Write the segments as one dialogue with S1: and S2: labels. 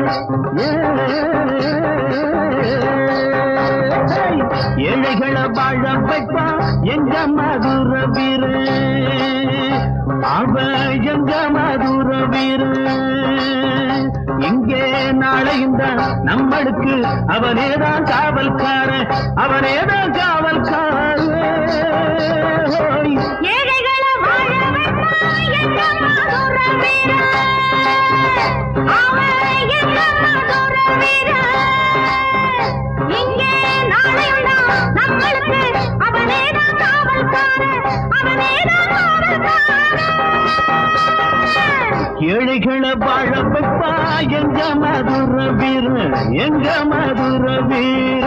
S1: ஏழைகளை வாழ வைப்பா எங்க மதுர வீரு அவ எங்க மதுர வீரு இங்கே நாளையும் தான் நம்மளுக்கு அவனேதான் காவல்காரன் அவனேதான் காவல்காரன்
S2: ஏழைகளை வாழ வைப்பா எங்க மதுர வீரா. அவன் எங்க மதுர வீரா. இங்கே நாளையுண்டா நம்மளுக்கு அவனேதான் காவல்காரன். அவனேதான் காவல்காரன்.
S1: ஏழைகளை வாழ வைப்பா எங்க மதுர வீர எங்க மதுர வீர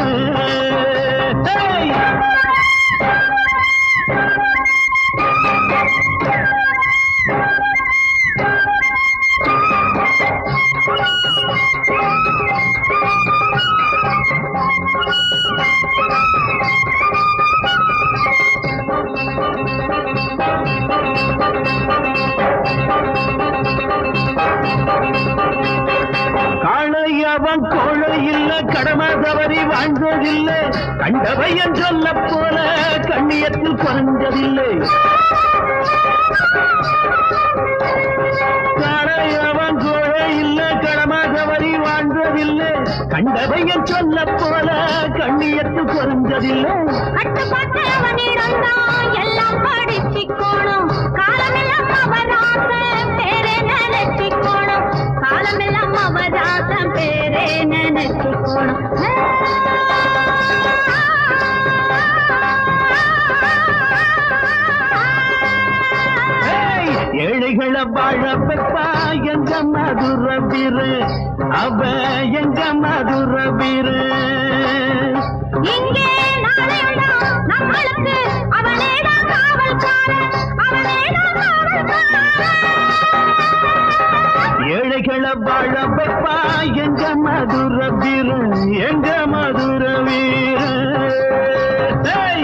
S1: காளையவன் கோழை இல்ல கடமை தவறி வாழ்ந்ததில்லை கண்டவையன் சொல்ல போல கண்ணியத்தில் குறைஞ்சதில்லை காளையவன் கோழை இல்ல கடமை தவறி வாழ்ந்ததில்லை கண்டவையன் சொல்ல போல கண்ணியத்தில் குறைஞ்சதில்லை
S2: கட்டுப்பாட்டு அவனிடம்தான் எல்லாம் படிச்சுக்கோணும். காலமெல்லாம் அவராசன் பேரே நினைச்சுக்கோணும். காலமெல்லாம் அவராசன் பேரே நினைச்சுக்கோணும்.
S1: ஏய், ஏழைகளை வாழ பெப்பா எங்க மதுர வீரு அவ எங்க மதுர வீரு
S2: இங்கே நாளையுண்டா நம்மளுக்கு அவனேதான் காவல்காரன். அவனேதான் காவல்காரன்.
S1: ஏழைகளை வாழ பெப்பா எங்க மதுர வீரு எங்க மதுர வீரு ஏய்,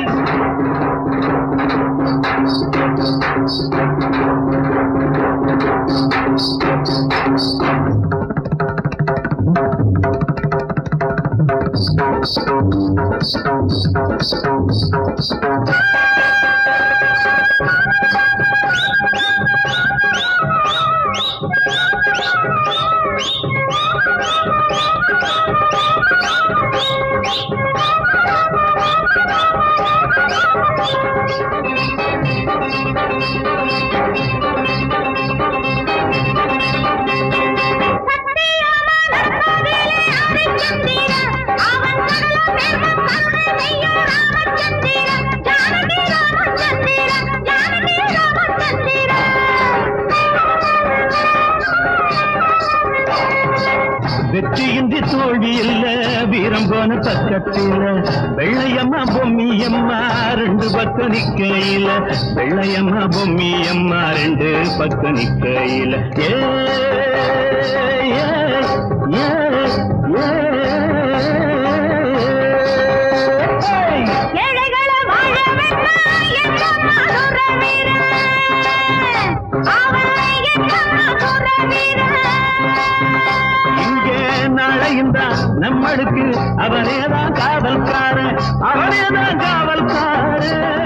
S1: வெற்றியின்றி தோல்வி இல்ல வீரம் போன பக்கத்தில வெள்ளையம்மா பொம்மியம்மா ரெண்டு பக்கம் நிக்கையில வெள்ளையம்மா பொம்மியம்மா ரெண்டு பக்கம் நிக்கையில ஏ ஏ, ஏ, ஏ, ஏய்.
S2: ஏழைகளை வாழ வைப்பா எங்க மதுர வீரன். அவன் எங்க மதுர வீரன்.
S1: இங்கே நாளையும் தான் நம்மளுக்கு அவனேதான் காவல்காரன் அவனேதான் காவல்காரன்